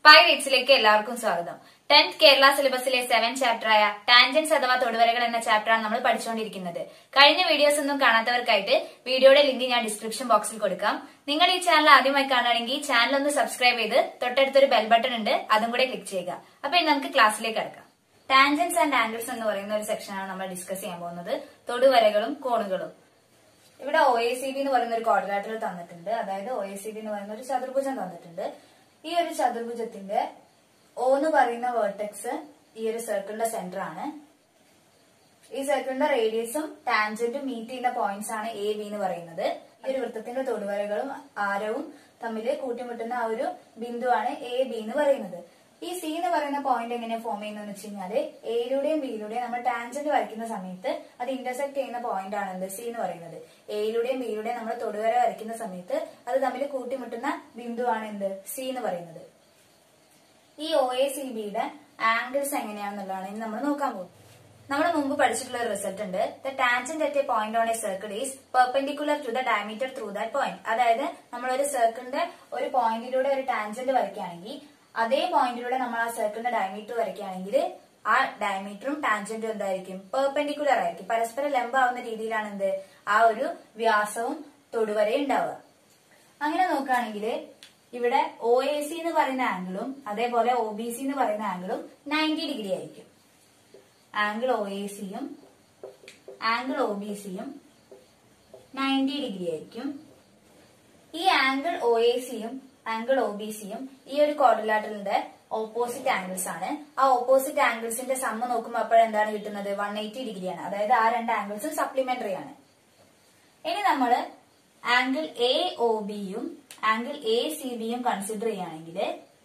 Five റീഡ്സിലേക്ക് എല്ലാവർക്കും സ്വാഗതം ടെൻത്ത് കേരള സിലബസിലെ സെവൻ ചാപ്റ്ററായ ടാൻജൻസ് അഥവാ തൊടുവരകൾ എന്ന ചാപ്റ്ററാണ് നമ്മൾ പഠിച്ചുകൊണ്ടിരിക്കുന്നത് കഴിഞ്ഞ വീഡിയോസ് ഒന്നും കാണാത്തവർക്കായിട്ട് വീഡിയോയുടെ ലിങ്ക് ഞാൻ ഡിസ്ക്രിപ്ഷൻ ബോക്സിൽ കൊടുക്കാം നിങ്ങൾ ഈ ചാനൽ ആദ്യമായി കാണുകയാണെങ്കിൽ ചാനൽ ഒന്ന് സബ്സ്ക്രൈബ് ചെയ്ത് തൊട്ടടുത്തൊരു ബെൽ ബട്ടൺ ഉണ്ട് അതും കൂടെ ക്ലിക്ക് ചെയ്യുക അപ്പൊ ഇനി നമുക്ക് ക്ലാസ്സിലേക്ക് കിടക്കാം ടാൻജൻസ് ആൻഡ് ആംഗിൾസ് എന്ന് പറയുന്ന ഒരു സെക്ഷനാണ് നമ്മൾ ഡിസ്കസ് ചെയ്യാൻ പോകുന്നത് തൊടുവരകളും കോണുകളും ഇവിടെ ഒ എ സി ബി എന്ന് പറയുന്ന ഒരു ക്വാഡ്രിലാറ്റർ തന്നിട്ടുണ്ട് അതായത് ഒ എ സി ബി എന്ന് പറയുന്ന ഒരു ചതുർഭുജം തന്നിട്ടുണ്ട് ഈ ഒരു ചതുർഭുജത്തിന്റെ ഒ എന്ന് പറയുന്ന വേർട്ടെക്സ് ഈ ഒരു സർക്കിളിന്റെ സെന്റർ ആണ് ഈ സർക്കിളിന്റെ റേഡിയസും ടാൻജന്റും മീറ്റ് ചെയ്യുന്ന പോയിന്റ്സ് ആണ് എ ബി എന്ന് പറയുന്നത് ഈ ഒരു വൃത്തത്തിന്റെ തൊടുവരകളും ആരവും തമ്മിൽ കൂട്ടിമുട്ടുന്ന ആ ഒരു ബിന്ദുവാണ് എ ബി എന്ന് പറയുന്നത് ഈ സി എന്ന് പറയുന്ന പോയിന്റ് എങ്ങനെ ഫോം ചെയ്യുന്നതെന്ന് വെച്ച് കഴിഞ്ഞാല് എയിലൂടെയും ബിയിലൂടെയും നമ്മൾ ടാൻജന്റ് വരയ്ക്കുന്ന സമയത്ത് അത് ഇന്റർസെക്ട് ചെയ്യുന്ന പോയിന്റ് ആണ് എന്ത് സി എന്ന് പറയുന്നത് എയിലൂടെയും ബിയിലൂടെയും നമ്മൾ തൊടുവര വരയ്ക്കുന്ന സമയത്ത് അത് തമ്മിൽ കൂട്ടിമുട്ടുന്ന ബിന്ദുവാണ് എന്ത് സി എന്ന് പറയുന്നത് ഈ ഒ എ സി ബിയുടെ ആംഗിൾസ് എങ്ങനെയാണെന്നുള്ളതാണ് ഇനി നമ്മൾ നോക്കാൻ പോകുന്നത് നമ്മൾ മുമ്പ് പഠിച്ചിട്ടുള്ള ഒരു റിസൾട്ട് ഉണ്ട് the tangent at a point on a circle is perpendicular to the diameter through that point അതായത് നമ്മൾ ഒരു സർക്കിളിന്റെ ഒരു പോയിന്റിലൂടെ ഒരു ടാൻജന്റ് വരയ്ക്കുകയാണെങ്കിൽ അതേ പോയിന്റിലൂടെ നമ്മൾ ആ സർക്കിളിന്റെ ഡയമീറ്റർ വരയ്ക്കുകയാണെങ്കിൽ ആ ഡയമീറ്ററും ടാൻജന്റും എന്തായിരിക്കും പെർപെൻഡിക്കുലർ ആയിരിക്കും പരസ്പരം ലംബാവുന്ന രീതിയിലാണ് എന്ത് ആ ഒരു വ്യാസവും തൊടുവരയും ഉണ്ടാവുക അങ്ങനെ നോക്കുകയാണെങ്കിൽ ഇവിടെ ഒ എ സി എന്ന് പറയുന്ന ആംഗിളും അതേപോലെ ഒ ബി സി എന്ന് പറയുന്ന ആംഗിളും നയൻറ്റി ഡിഗ്രി ആയിരിക്കും ആംഗിൾ ഒ എ സിയും ആംഗിൾ ഒ ബി സിയും നയൻറ്റി ഡിഗ്രി ആയിരിക്കും ഈ ആംഗിൾ ഒ എ സിയും ആംഗിൾ ഒ ബി സിയും ഈ ഒരു ക്വാഡ്രിലാറ്ററിന്റെ ഓപ്പോസിറ്റ് ആംഗിൾസ് ആണ് ആ ഓപ്പോസിറ്റ് ആംഗിൾസിന്റെ സമ്മ നോക്കുമ്പോൾ അപ്പോഴെന്താണ് കിട്ടുന്നത് വൺ എയ്റ്റി ഡിഗ്രിയാണ് അതായത് ആ രണ്ട് ആംഗിൾസും സപ്ലിമെന്ററി ആണ് ഇനി നമ്മൾ ആംഗിൾ എ ഒ ബിയും ആംഗിൾ എ സി ബിയും കൺസിഡർ ചെയ്യുകയാണെങ്കിൽ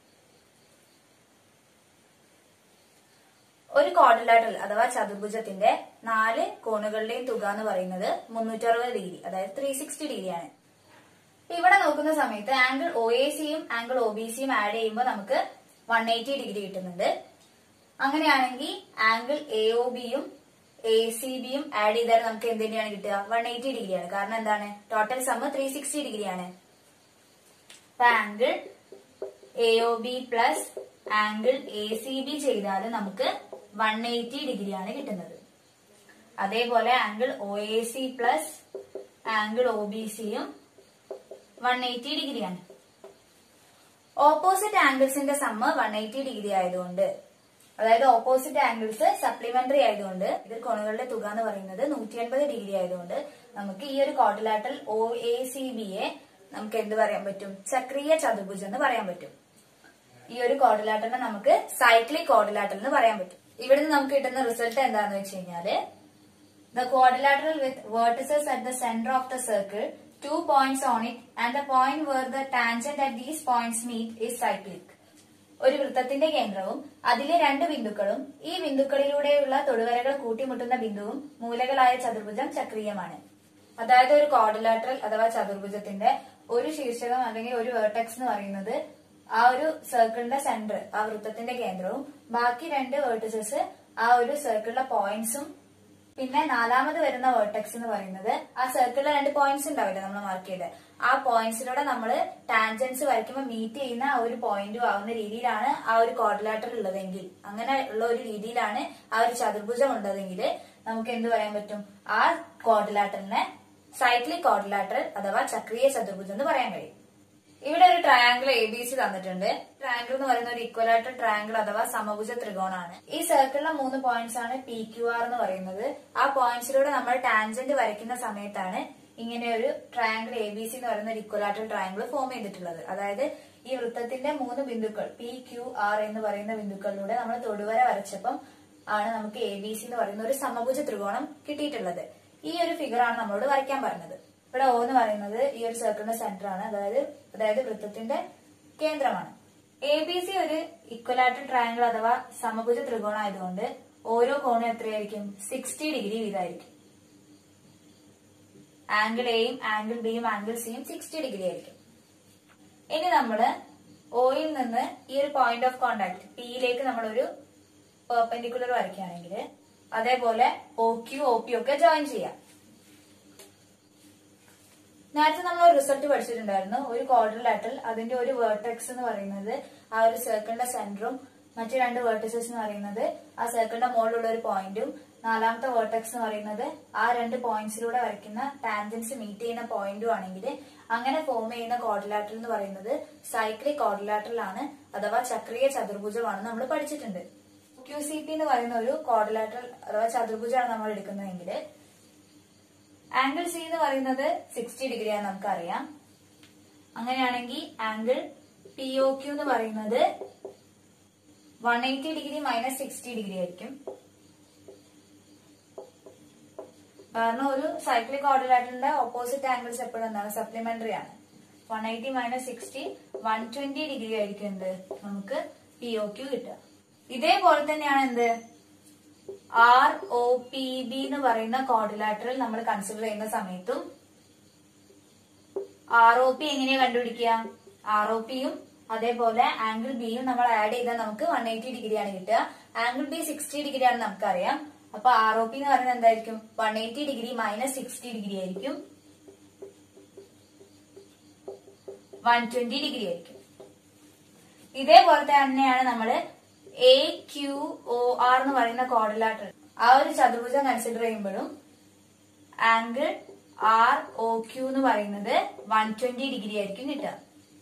ഒരു ക്വാഡ്രിലാറ്ററൽ അഥവാ ചതുർഭുജത്തിന്റെ നാല് കോണുകളുടെയും തുക എന്ന് പറയുന്നത് മുന്നൂറ്ററുപത് ഡിഗ്രി അതായത് ത്രീ സിക്സ്റ്റി ഡിഗ്രിയാണ് ഇവിടെ നോക്കുന്ന സമയത്ത് ആംഗിൾ ഒ എ സിയും ആംഗിൾ ഒ ബി സിയും ആഡ് ചെയ്യുമ്പോൾ നമുക്ക് വൺ എയ്റ്റി ഡിഗ്രി കിട്ടുന്നുണ്ട് അങ്ങനെയാണെങ്കിൽ ആംഗിൾ എ ഒ ബിയും എ സി ബിയും ആഡ് ചെയ്താൽ നമുക്ക് എന്ത് തന്നെയാണ് കിട്ടുക വൺ എയ്റ്റി ഡിഗ്രിയാണ് കാരണം എന്താണ് ടോട്ടൽ സമ്മ് ത്രീ സിക്സ്റ്റി ഡിഗ്രിയാണ് അപ്പൊ angle A O B plus angle A C B ചെയ്താൽ നമുക്ക് വൺ എയ്റ്റി ഡിഗ്രിയാണ് കിട്ടുന്നത് അതേപോലെ angle O A C plus angle O B സിയും വൺ എയ്റ്റി ഡിഗ്രിയാണ് ഓപ്പോസിറ്റ് ആംഗിൾസിന്റെ സമ്മ് വൺ എയ്റ്റി ഡിഗ്രി ആയതുകൊണ്ട് അതായത് ഓപ്പോസിറ്റ് ആംഗിൾസ് സപ്ലിമെന്ററി ആയതുകൊണ്ട് ഇതിൽ കോണുകളുടെ തുക എന്ന് പറയുന്നത് നൂറ്റി എൺപത് ഡിഗ്രി ആയതുകൊണ്ട് നമുക്ക് ഈ ഒരു ക്വാഡ്രിലാറ്ററൽ ഒ എ സി ബിയെ നമുക്ക് എന്ത് പറയാൻ പറ്റും ചക്രീയ ചതുർഭുജം എന്ന് പറയാൻ പറ്റും ഈ ഒരു ക്വാഡ്രിലാറ്ററിനെ നമുക്ക് സൈക്ലിക് ക്വാഡ്രിലാറ്ററൽ എന്ന് പറയാൻ പറ്റും ഇവിടുന്ന് നമുക്ക് കിട്ടുന്ന റിസൾട്ട് എന്താണെന്ന് വെച്ച് കഴിഞ്ഞാല് The quadrilateral with vertices at the center of the circle, two points on it, and the point where the tangent at these points meet is cyclic. ഒരു വൃത്തത്തിന്റെ കേന്ദ്രവും അതിലെ രണ്ട് ബിന്ദുക്കളും ഈ ബിന്ദുക്കളിലൂടെയുള്ള തൊടുവരകൾ കൂട്ടിമുട്ടുന്ന ബിന്ദുവും മൂലകളായ ചതുർഭുജം ചക്രീയമാണ് അതായത് ഒരു ക്വാഡ്രിലാറ്ററൽ അഥവാ ചതുർഭുജത്തിന്റെ ഒരു ശീർഷകം അല്ലെങ്കിൽ ഒരു വേർട്ടെക്സ് എന്ന് പറയുന്നത് ആ ഒരു സർക്കിളിന്റെ സെന്റർ ആ വൃത്തത്തിന്റെ കേന്ദ്രവും ബാക്കി രണ്ട് വേർട്ടിസസ് ആ ഒരു സർക്കിളിലെ പോയിന്റ്സും പിന്നെ നാലാമത് വരുന്ന വേർട്ടെക്സ് എന്ന് പറയുന്നത് ആ സർക്കിളിലെ രണ്ട് പോയിന്റ്സ് ഉണ്ടാവില്ലേ നമ്മൾ മാർക്ക് ചെയ്ത് ആ പോയിന്റ്സിലൂടെ നമ്മൾ ടാൻജൻസ് വരയ്ക്കുമ്പോൾ മീറ്റ് ചെയ്യുന്ന ആ ഒരു പോയിന്റും ആവുന്ന രീതിയിലാണ് ആ ഒരു ക്വാഡ്രിലാറ്റർ ഉള്ളതെങ്കിൽ അങ്ങനെ ഉള്ള ഒരു രീതിയിലാണ് ആ ഒരു ചതുർഭുജം ഉള്ളതെങ്കിൽ നമുക്ക് എന്ത് പറയാൻ പറ്റും ആ ക്വാഡ്രിലാറ്ററിനെ സൈക്ലിക് ക്വാഡ്രിലാറ്ററൽ അഥവാ ചക്രീയ ചതുർഭുജം എന്ന് പറയാൻ കഴിയും ഇവിടെ ഒരു ട്രയാങ്കിൾ എ ബി സി തന്നിട്ടുണ്ട് ട്രയാങ്കിൾ എന്ന് പറയുന്ന ഒരു ഇക്വലാറ്റർ ട്രയാങ്കിൾ അഥവാ സമഭുജ ത്രികോണാണ് ഈ സർക്കിളിലെ മൂന്ന് പോയിന്റ്സ് ആണ് പി ക്യു ആർ എന്ന് പറയുന്നത് ആ പോയിന്റ്സിലൂടെ നമ്മൾ ടാൻജന്റ് വരയ്ക്കുന്ന സമയത്താണ് ഇങ്ങനെ ഒരു ട്രയാങ്കിൾ എ ബി സി എന്ന് പറയുന്ന ഒരു ഇക്വലാറ്റർ ട്രയാങ്കിൾ ഫോം ചെയ്തിട്ടുള്ളത് അതായത് ഈ വൃത്തത്തിന്റെ മൂന്ന് ബിന്ദുക്കൾ പി ക്യു ആർ എന്ന് പറയുന്ന ബിന്ദുക്കളിലൂടെ നമ്മൾ തൊടുവര വരച്ചപ്പം ആണ് നമുക്ക് എ ബി സി എന്ന് പറയുന്ന ഒരു സമഭുജ ത്രികോണം കിട്ടിയിട്ടുള്ളത് ഈ ഒരു ഫിഗർ ആണ് നമ്മളോട് വരയ്ക്കാൻ പറഞ്ഞത് ഇവിടെ ഓ എന്ന് പറയുന്നത് ഈ ഒരു സർക്കിളിന്റെ സെന്റർ ആണ് അതായത് അതായത് വൃത്തത്തിന്റെ കേന്ദ്രമാണ് എ ബി സി ഒരു ഇക്വലാറ്റർ ട്രയാങ്കിൾ അഥവാ സമഭുജ ത്രികോണം ആയതുകൊണ്ട് ഓരോ കോണും എത്രയായിരിക്കും സിക്സ്റ്റി ഡിഗ്രി വീതമായിരിക്കും ആംഗിൾ എയും ആംഗിൾ ബിയും ആംഗിൾ സിയും സിക്സ്റ്റി ഡിഗ്രി ആയിരിക്കും ഇനി നമ്മള് ഓയിൽ നിന്ന് ഈ ഒരു പോയിന്റ് ഓഫ് കോണ്ടാക്ട് പിയിലേക്ക് നമ്മളൊരു പെർപെൻഡിക്കുലർ വരയ്ക്കുകയാണെങ്കിൽ അതേപോലെ ഒ ക്യു ഒ പി ഒക്കെ ജോയിൻ ചെയ്യാം നേരത്തെ നമ്മൾ റിസൾട്ട് പഠിച്ചിട്ടുണ്ടായിരുന്നു ഒരു ക്വാഡ്രിലാറ്ററൽ അതിന്റെ ഒരു വേർട്ടെക്സ് എന്ന് പറയുന്നത് ആ ഒരു സർക്കിളിന്റെ സെന്ററും മറ്റു രണ്ട് വേർട്ടസസ് എന്ന് പറയുന്നത് ആ സർക്കിളിന്റെ മുകളിലുള്ള ഒരു പോയിന്റും നാലാമത്തെ വേർട്ടക്സ് എന്ന് പറയുന്നത് ആ രണ്ട് പോയിന്റ്സിലൂടെ വരയ്ക്കുന്ന ടാൻജൻസ് മീറ്റ് ചെയ്യുന്ന പോയിന്റും ആണെങ്കിൽ അങ്ങനെ ഫോം ചെയ്യുന്ന കോർഡിലാറ്ററൽ എന്ന് പറയുന്നത് സൈക്ലിക് കോർഡിലാറ്ററൽ ആണ് അഥവാ ചക്രീയ ചതുർഭുജമാണെന്ന് നമ്മൾ പഠിച്ചിട്ടുണ്ട് ക്യു സി പി എന്ന് പറയുന്ന ഒരു കോർഡിലാറ്ററൽ അഥവാ ചതുർഭുജമാണ് നമ്മൾ എടുക്കുന്നതെങ്കിൽ ആംഗിൾ സി എന്ന് പറയുന്നത് സിക്സ്റ്റി ഡിഗ്രിയാണ് നമുക്കറിയാം അങ്ങനെയാണെങ്കിൽ ആംഗിൾ പി ഒ ക്യു എന്ന് പറയുന്നത് one eighty degree minus sixty degree ആയിരിക്കും കാരണം ഒരു സൈക്ലിക് കോർഡിലാറ്ററിന്റെ ഓപ്പോസിറ്റ് ആംഗിൾസ് എപ്പോഴും എന്താണ് സപ്ലിമെന്ററി ആണ് one eighty minus sixty one twenty degree ആയിരിക്കും എന്ത് നമുക്ക് പി ഒ ക്യു കിട്ടുക ഇതേപോലെ തന്നെയാണ് എന്ത് ആർ ഒ പി ബി എന്ന് പറയുന്ന കോർഡിലാറ്ററൽ നമ്മൾ കൺസിഡർ ചെയ്യുന്ന സമയത്തും ആർ ഒ പി എങ്ങനെയാ കണ്ടുപിടിക്കുക ആർ ഒ പിയും അതേപോലെ ആംഗിൾ ബിയും നമ്മൾ ആഡ് ചെയ്താൽ നമുക്ക് വൺ എയ്റ്റി ഡിഗ്രി ആണ് കിട്ടുക ആംഗിൾ ബി സിക്സ്റ്റി ഡിഗ്രി ആണ് നമുക്കറിയാം അപ്പൊ ആർ ഒ പി എന്ന് പറയുന്നത് എന്തായിരിക്കും one eighty degree minus sixty degree ആയിരിക്കും വൺ ട്വന്റി ഡിഗ്രി ആയിരിക്കും ഇതേപോലെ തന്നെയാണ് നമ്മൾ എ ക്യു ഒ ആർ എന്ന് പറയുന്ന കോർഡിലാറ്റർ ആ ഒരു ചതുർഭുജം കൺസിഡർ ചെയ്യുമ്പോഴും ആംഗിൾ ആർ ഒ ക്യു എന്ന് പറയുന്നത് വൺ ട്വന്റി ഡിഗ്രി ആയിരിക്കും കിട്ടുക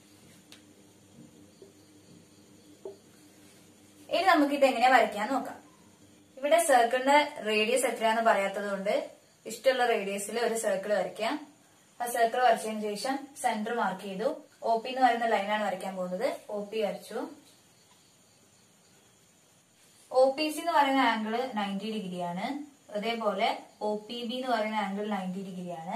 ഇനി നമുക്ക് ഇത് എങ്ങനെ വരയ്ക്കാൻ നോക്കാം ഇവിടെ സർക്കിളിന്റെ റേഡിയസ് എത്രയാന്ന് പറയാത്തത് കൊണ്ട് ഇഷ്ടമുള്ള റേഡിയസിൽ ഒരു സർക്കിൾ വരയ്ക്കാം ആ സർക്കിൾ വരച്ചതിന് ശേഷം സെന്റർ മാർക്ക് ചെയ്തു ഒ പി എന്ന് പറയുന്ന ലൈനാണ് വരയ്ക്കാൻ പോകുന്നത് ഒ പി വരച്ചു ഒ പി സി എന്ന് പറയുന്ന ആംഗിൾ നയൻറ്റി ഡിഗ്രിയാണ് അതേപോലെ ഒ പി ബി എന്ന് പറയുന്ന ആംഗിൾ നയൻറ്റി ഡിഗ്രിയാണ്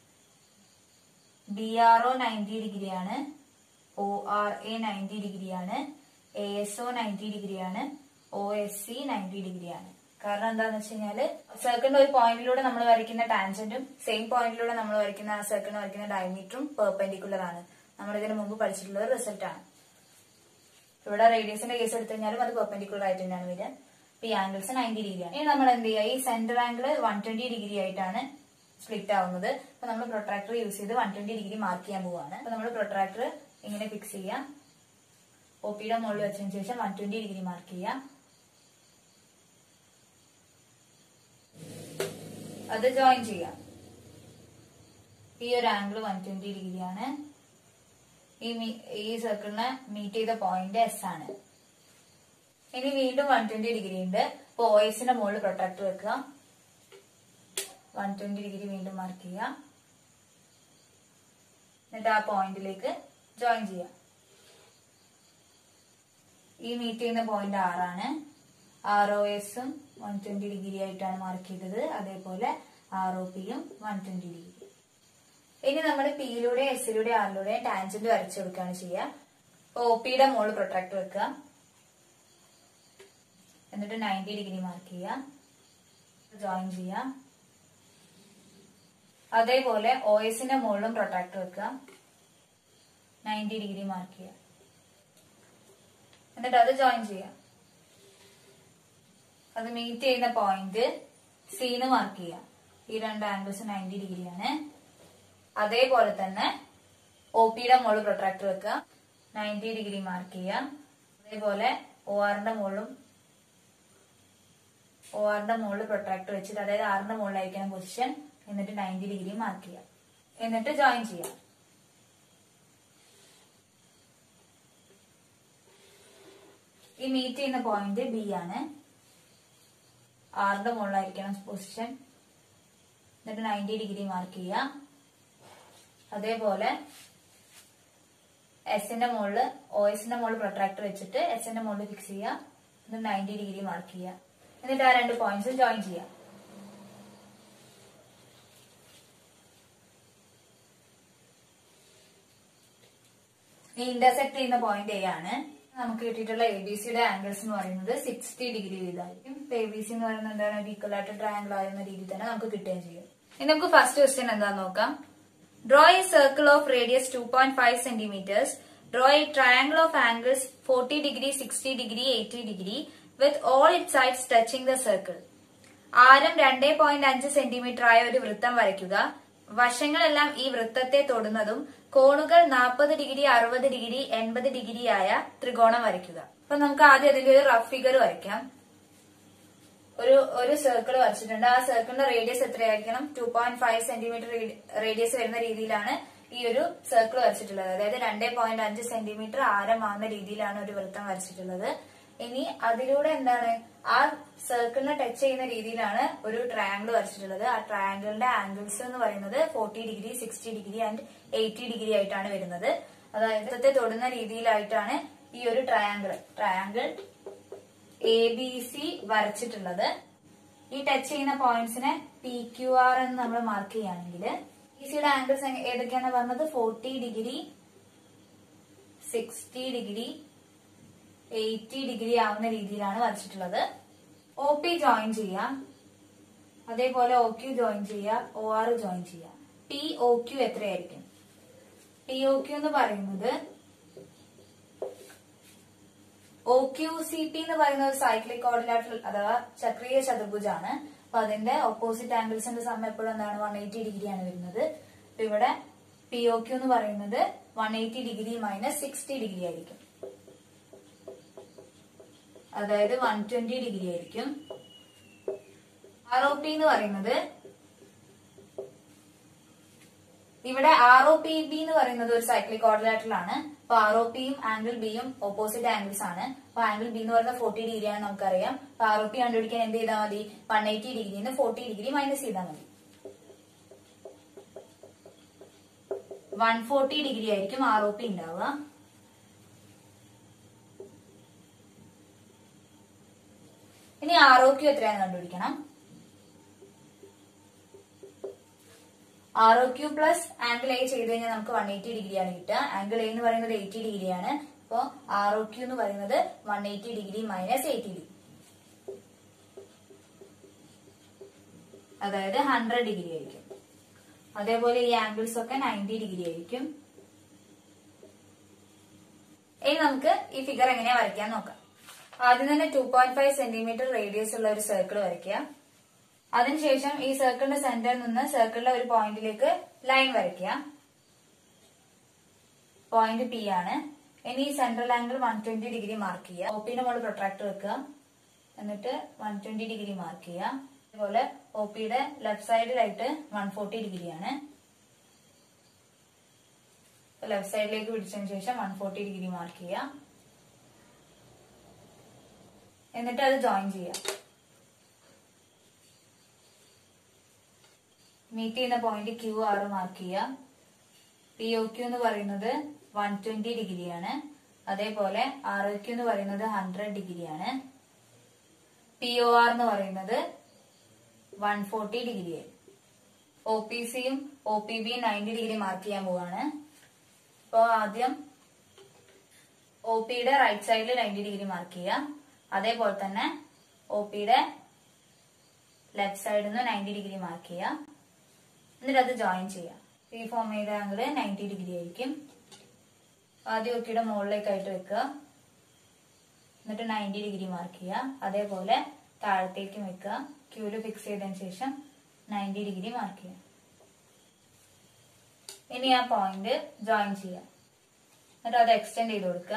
ബി ആർ ഒ നയൻറ്റി ഡിഗ്രിയാണ് ഒ ആർ എ നയൻറ്റി ഡിഗ്രിയാണ് എ എസ് ഒ നയൻറ്റി ഡിഗ്രിയാണ് ഒ എസ് സി നയൻറ്റി ഡിഗ്രിയാണ് കാരണം എന്താന്ന് വെച്ച് കഴിഞ്ഞാല് സർക്കിളിന്റെ ഒരു പോയിന്റിലൂടെ നമ്മൾ വരയ്ക്കുന്ന ടാൻജന്റും സെയിം പോയിന്റിലൂടെ നമ്മൾ വരയ്ക്കുന്ന ആ സർക്കിളിന് വരയ്ക്കുന്ന ഡയമീറ്ററും പെർപെൻഡിക്കുലർ ആണ് നമ്മൾ ഇതിന് മുമ്പ് പഠിച്ചിട്ടുള്ള ഒരു റിസൾട്ട് ആണ് ഇവിടെ റേഡിയസിന്റെ കേസ് എടുത്തു കഴിഞ്ഞാലും അത് പെർപെൻഡിക്കുലർ ആയിട്ട് തന്നെയാണ് വരിക അപ്പൊ ഈ ആംഗിൾസ് നയൻറ്റി ഡിഗ്രിയാണ് ഇനി നമ്മൾ എന്ത് ചെയ്യുക ഈ centre angle one twenty degree ആയിട്ടാണ് സ്പ്ലിറ്റ് ആവുന്നത് അപ്പൊ നമ്മൾ പ്രൊട്രാക്ടർ യൂസ് ചെയ്ത് വൺ ട്വന്റി ഡിഗ്രി മാർക്ക് ചെയ്യാൻ പോവാണ് അപ്പൊ നമ്മൾ പ്രൊട്രാക്ടർ ഇങ്ങനെ ഫിക്സ് ചെയ്യാം ഒ പിയുടെ മുകളിൽ വെച്ചതിന് ശേഷം വൺ ട്വന്റി ഡിഗ്രി മാർക്ക് ചെയ്യാം അത് ജോയിൻ ചെയ്യാം ഈ ഒരു ആംഗിൾ വൺ ട്വന്റി ഡിഗ്രിയാണ് ഈ മീ- ഈ സർക്കിളിനെ മീറ്റ് ചെയ്ത പോയിന്റ് എസ് ആണ് ഇനി വീണ്ടും വൺ ട്വന്റി ഡിഗ്രി ഉണ്ട് അപ്പൊ ഒ എസിന്റെ മുകളിൽ പ്രൊട്ടക്ടർ വെക്കുക വൺ ട്വന്റി ഡിഗ്രി വീണ്ടും മാർക്ക് ചെയ്യാം എന്നിട്ട് ആ പോയിന്റിലേക്ക് ജോയിൻ ചെയ്യാം ഈ മീറ്റ് ചെയ്യുന്ന പോയിന്റ് ആറാണ് ആർ ഒ എസും വൺ ട്വന്റി ഡിഗ്രി ആയിട്ടാണ് മാർക്ക് ചെയ്തത് അതേപോലെ ആർ ഒ പിയും വൺ ട്വന്റി ഡിഗ്രി ഇനി നമ്മൾ പിയിലൂടെ എസിലൂടെ ആറിലൂടെ ടാൻജന്റ് വരച്ചു കൊടുക്കുകയാണ് ചെയ്യുക ഒ പിയുടെ മുകളിൽ പ്രൊട്രാക്ട് വെക്കുക എന്നിട്ട് നയൻറ്റി ഡിഗ്രി മാർക്ക് ചെയ്യുക ജോയിൻ ചെയ്യുക അതേപോലെ ഒ എസിന്റെ മുകളിലും പ്രൊട്രാക്ട് വെക്കുക നയൻറ്റി ഡിഗ്രി മാർക്ക് ചെയ്യുക എന്നിട്ട് അത് ജോയിൻ ചെയ്യാം അത് മീറ്റ് ചെയ്യുന്ന പോയിന്റ് സീന്ന് മാർക്ക് ചെയ്യാം ഈ രണ്ട് ആംഗിൾസ് നയൻറ്റി ഡിഗ്രിയാണ് അതേപോലെ തന്നെ ഒ പിയുടെ മുകളിൽ പ്രൊട്രാക്ടർ വെക്കുക നയൻറ്റി ഡിഗ്രി മാർക്ക് ചെയ്യാം അതേപോലെ ഒ ആറിന്റെ മുകളിലും ഒ ആറിന്റെ മുകളിൽ പ്രൊട്രാക്ടർ വെച്ചിട്ട് അതായത് ആറിന്റെ മുകളിലായിരിക്കണം പൊസിഷൻ എന്നിട്ട് നയൻറ്റി ഡിഗ്രി മാർക്ക് ചെയ്യാം എന്നിട്ട് ജോയിൻ ചെയ്യാം ഈ മീറ്റ് ചെയ്യുന്ന പോയിന്റ് ബി ആണ് ആറിന്റെ മുകളിലായിരിക്കണം പൊസിഷൻ എന്നിട്ട് നയൻറ്റി ഡിഗ്രി മാർക്ക് ചെയ്യാം അതേപോലെ എസിന്റെ മുകളിൽ ഒ എസിന്റെ മുകളിൽ പ്രൊട്രാക്ടർ വെച്ചിട്ട് എസിന്റെ മുകളിൽ ഫിക്സ് ചെയ്യുക എന്നിട്ട് നയൻറ്റി ഡിഗ്രി മാർക്ക് ചെയ്യുക എന്നിട്ട് ആ രണ്ട് പോയിന്റ്സ് ജോയിൻ ചെയ്യാം ഈ ഇന്റർസെക്ട് ചെയ്യുന്ന പോയിന്റ് എ ആണ് നമുക്ക് കിട്ടിയിട്ടുള്ള എ ബി സിയുടെ ആംഗിൾസ് എന്ന് പറയുന്നത് സിക്സ്റ്റി ഡിഗ്രി വീതമായിരിക്കും എ ബി സി എന്ന് പറയുന്നത് എന്താണ് ഒരു ഈക്വൽ ആയിട്ട് ട്രയാംഗിൾ ആയിരുന്ന രീതിയിൽ തന്നെ നമുക്ക് കിട്ടുകയും ചെയ്യും ഇനി നമുക്ക് ഫസ്റ്റ് ക്വസ്റ്റ്യൻ എന്താന്ന് നോക്കാം draw a circle of radius two point five centimetres draw a triangle of angles forty degree sixty degree eighty degree with all it sides touching the circle ആരം രണ്ടേ പോയിന്റ് അഞ്ച് സെന്റിമീറ്റർ ആയ ഒരു വൃത്തം വരയ്ക്കുക വശങ്ങളെല്ലാം ഈ വൃത്തത്തെ തൊടുന്നതും കോണുകൾ നാൽപ്പത് ഡിഗ്രി അറുപത് ഡിഗ്രി എൺപത് ഡിഗ്രി ആയ ത്രികോണം വരയ്ക്കുക അപ്പൊ നമുക്ക് ആദ്യം അതിന്റെ ഒരു റഫ് ഫിഗർ വരയ്ക്കാം ഒരു ഒരു സർക്കിൾ വരച്ചിട്ടുണ്ട് ആ സർക്കിളിന്റെ റേഡിയസ് എത്രയായിരിക്കണം two point five centimetre radius വരുന്ന രീതിയിലാണ് ഈ ഒരു സർക്കിൾ വരച്ചിട്ടുള്ളത് അതായത് രണ്ടേ പോയിന്റ് അഞ്ച് സെന്റിമീറ്റർ ആരമാവുന്ന രീതിയിലാണ് ഒരു വൃത്തം വരച്ചിട്ടുള്ളത് ഇനി അതിലൂടെ എന്താണ് ആ സർക്കിളിനെ ടച്ച് ചെയ്യുന്ന രീതിയിലാണ് ഒരു ട്രയാങ്കിൾ വരച്ചിട്ടുള്ളത് ആ ട്രയാങ്കിളിന്റെ ആംഗിൾസ് എന്ന് പറയുന്നത് forty degree sixty degree and eighty degree ആയിട്ടാണ് വരുന്നത് അതായത് വൃത്തത്തെ തൊടുന്ന രീതിയിലായിട്ടാണ് ഈ ഒരു triangle triangle A B C വരച്ചിട്ടുള്ളത് ഈ ടച്ച് ചെയ്യുന്ന പോയിന്റ്സിനെ പി ക്യു ആർ എന്ന് നമ്മൾ മാർക്ക് ചെയ്യുകയാണെങ്കിൽ ബി സിയുടെ ആംഗിൾസ് ഏതൊക്കെയാണ് പറഞ്ഞത് forty degree sixty degree eighty degree ആവുന്ന രീതിയിലാണ് വരച്ചിട്ടുള്ളത് ഒ പി ജോയിൻ ചെയ്യാം അതേപോലെ ഒ ക്യു ജോയിൻ ചെയ്യുക ഒ ആർ ജോയിൻ ചെയ്യുക പി ഒ ക്യു എത്രയായിരിക്കും പി ഒ ക്യു എന്ന് പറയുന്നത് ഒ ക്യു സി പി എന്ന് പറയുന്ന ഒരു സൈക്ലിക് കോർഡിനേറ്റർ അഥവാ ചക്രീയ ചതുർഭുജാണ് അപ്പൊ അതിന്റെ ഓപ്പോസിറ്റ് ആംഗിൾസിന്റെ സമയം എപ്പോഴും എന്താണ് വൺ എയ്റ്റി ഡിഗ്രി ആണ് വരുന്നത് അപ്പൊ ഇവിടെ പി ഒ ക്യു എന്ന് പറയുന്നത് one eighty degree minus sixty degree ആയിരിക്കും അതായത് വൺ ട്വന്റി ഡിഗ്രി ആയിരിക്കും ആർ ഒ പി എന്ന് പറയുന്നത് ഇവിടെ ആർ ഒ പി ബി എന്ന് പറയുന്നത് ഒരു സൈക്ലിക് കോർഡിനേറ്റർ ആണ് അപ്പൊ ആർ ഒ പിയും ആംഗിൾ ബിയും ഓപ്പോസിറ്റ് ആംഗിൾസ് ആണ് അപ്പൊ ആംഗിൾ ബി എന്ന് പറയുന്നത് ഫോർട്ടി ഡിഗ്രി ആണ് നമുക്കറിയാം അപ്പൊ ആർ ഒ പി കണ്ടുപിടിക്കാൻ എന്ത് ചെയ്താൽ മതി വൺ എയ്റ്റി ഡിഗ്രിന്ന് ഫോർട്ടി ഡിഗ്രി മൈനസ് ചെയ്താൽ മതി വൺ ഫോർട്ടി ഡിഗ്രി ആയിരിക്കും ആർ ഒ പി ഉണ്ടാവുക ഇനി ആർ ഒ ക്യു എത്രയാണെന്ന് കണ്ടുപിടിക്കണം R O Q plus angle A ചെയ്ത് കഴിഞ്ഞാൽ നമുക്ക് വൺ എയ്റ്റി ഡിഗ്രി ആണ് കിട്ടുക ആംഗിൾ എ എന്ന് പറയുന്നത് എയ്റ്റി ഡിഗ്രി ആണ് അപ്പോ ആർ ഒ ക്യു എന്ന് പറയുന്നത് one eighty degree minus eighty degree അതായത് ഹൺഡ്രഡ് ഡിഗ്രി ആയിരിക്കും അതേപോലെ ഈ ആംഗിൾസ് ഒക്കെ നയൻറ്റി ഡിഗ്രി ആയിരിക്കും ഇനി നമുക്ക് ഈ ഫിഗർ എങ്ങനെയാ വരയ്ക്കാൻ നോക്കാം ആദ്യം തന്നെ two point five centimetre radius ഉള്ള ഒരു സർക്കിൾ വരയ്ക്കുക അതിനുശേഷം ഈ സർക്കിളിന്റെ സെന്ററിൽ നിന്ന് സർക്കിളിലെ ഒരു പോയിന്റിലേക്ക് ലൈൻ വരയ്ക്കുക പോയിന്റ് പി ആണ് ഇനി ഈ central angle one twenty degree mark ചെയ്യുക ഒപ്പിന്റെ മുകളിൽ പ്രൊട്രാക്ടർ വെക്കുക എന്നിട്ട് വൺ ട്വന്റി ഡിഗ്രി മാർക്ക് ചെയ്യുക അതുപോലെ ഒ പിയുടെ ലെഫ്റ്റ് സൈഡിലായിട്ട് വൺ ഫോർട്ടി ഡിഗ്രി ആണ് ലെഫ്റ്റ് സൈഡിലേക്ക് പിടിച്ചതിന് ശേഷം വൺ ഫോർട്ടി ഡിഗ്രി മാർക്ക് ചെയ്യുക എന്നിട്ട് അത് ജോയിൻ ചെയ്യാം മീറ്റ് ചെയ്യുന്ന പോയിന്റ് ക്യു ആർ മാർക്ക് ചെയ്യാം പി ഒ ക്യു എന്ന് പറയുന്നത് വൺ ട്വന്റി ഡിഗ്രിയാണ് അതേപോലെ ആർ ഒ ക്യു എന്ന് പറയുന്നത് ഹൺഡ്രഡ് ഡിഗ്രിയാണ് പി ഒ ആർ എന്ന് പറയുന്നത് വൺ ഫോർട്ടി ഡിഗ്രിയായി ഒ പി സിയും ഒ പി ബിയും നയൻറ്റി ഡിഗ്രി മാർക്ക് ചെയ്യാൻ പോവാണ് അപ്പോൾ ആദ്യം ഒ പിയുടെ റൈറ്റ് സൈഡിൽ നയൻറ്റി ഡിഗ്രി മാർക്ക് ചെയ്യാം അതേപോലെ തന്നെ ഒ പിയുടെ ലെഫ്റ്റ് സൈഡിൽ നിന്ന് നയൻറ്റി ഡിഗ്രി മാർക്ക് ചെയ്യാം എന്നിട്ട് അത് ജോയിൻ ചെയ്യാം ഈ ഫോം ചെയ്ത ആംഗിള് നയൻറ്റി ഡിഗ്രി ആയിരിക്കും ആദ്യം ഒക്കെയുടെ മുകളിലേക്കായിട്ട് വെക്കുക എന്നിട്ട് നയൻറ്റി ഡിഗ്രി മാർക്ക് ചെയ്യുക അതേപോലെ താഴത്തേക്കും വെക്കുക ക്യൂല് ഫിക്സ് ചെയ്തതിന് ശേഷം നയൻറ്റി ഡിഗ്രി മാർക്ക് ചെയ്യുക ഇനി ആ പോയിന്റ് ജോയിൻ ചെയ്യാം എന്നിട്ട് അത് എക്സ്റ്റെൻഡ് ചെയ്ത് കൊടുക്കുക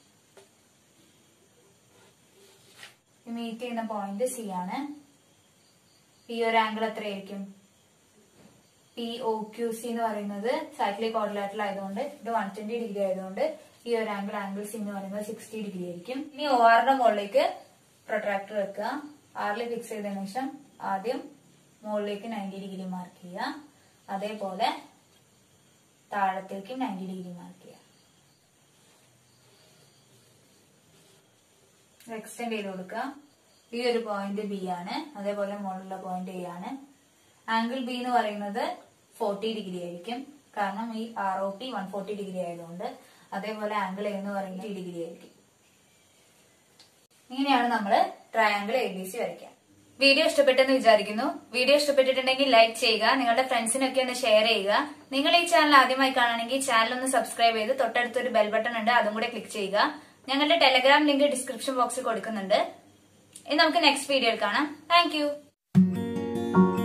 മീറ്റ് ചെയ്യുന്ന പോയിന്റ് സി ആണ് ഈ ഒരു ആംഗിൾ എത്രയായിരിക്കും പി ഒ ക്യു സി എന്ന് പറയുന്നത് സൈക്ലിക് കോർഡിലേറ്റർ ആയതുകൊണ്ട് ഇത് വൺ ട്വന്റി ഡിഗ്രി ആയതുകൊണ്ട് ഈ ഒരു ആംഗിൾ ആംഗിൾ സി എന്ന് പറയുന്നത് സിക്സ്റ്റി ഡിഗ്രി ആയിരിക്കും ഇനി ഒ ആറിന്റെ മുകളിലേക്ക് പ്രൊട്രാക്ടർ വെക്കുക ആറിൽ ഫിക്സ് ചെയ്തതിനു ശേഷം ആദ്യം മുകളിലേക്ക് നയൻറ്റി ഡിഗ്രി മാർക്ക് ചെയ്യുക അതേപോലെ താഴത്തേക്ക് നയൻറ്റി ഡിഗ്രി മാർക്ക് ചെയ്യുക എക്സ്റ്റെൻഡ് ചെയ്ത് കൊടുക്കുക ഈ ഒരു പോയിന്റ് ബി ആണ് അതേപോലെ മുകളിലുള്ള പോയിന്റ് എ ആണ് ആംഗിൾ ബി എന്ന് പറയുന്നത് ഫോർട്ടി ഡിഗ്രി ആയിരിക്കും കാരണം ഈ R O P one forty degree ആയതുകൊണ്ട് അതേപോലെ ആംഗിൾ എ എന്ന് പറയുന്നത് ഡിഗ്രി ആയിരിക്കും ഇങ്ങനെയാണ് നമ്മൾ ട്രയാംഗിൾ എ ബി സി വരയ്ക്കുക വീഡിയോ ഇഷ്ടപ്പെട്ടെന്ന് വിചാരിക്കുന്നു വീഡിയോ ഇഷ്ടപ്പെട്ടിട്ടുണ്ടെങ്കിൽ ലൈക്ക് ചെയ്യുക നിങ്ങളുടെ ഫ്രണ്ട്സിനൊക്കെ ഒന്ന് ഷെയർ ചെയ്യുക നിങ്ങൾ ഈ ചാനൽ ആദ്യമായി കാണണമെങ്കിൽ ചാനൽ ഒന്ന് സബ്സ്ക്രൈബ് ചെയ്ത് തൊട്ടടുത്തൊരു ബെൽ ബട്ടൺ ഉണ്ട് അതും കൂടെ ക്ലിക്ക് ചെയ്യുക ഞങ്ങളുടെ ടെലഗ്രാം ലിങ്ക് ഡിസ്ക്രിപ്ഷൻ ബോക്സിൽ കൊടുക്കുന്നുണ്ട് ഇനി നമുക്ക് നെക്സ്റ്റ് വീഡിയോയിൽ കാണാം താങ്ക്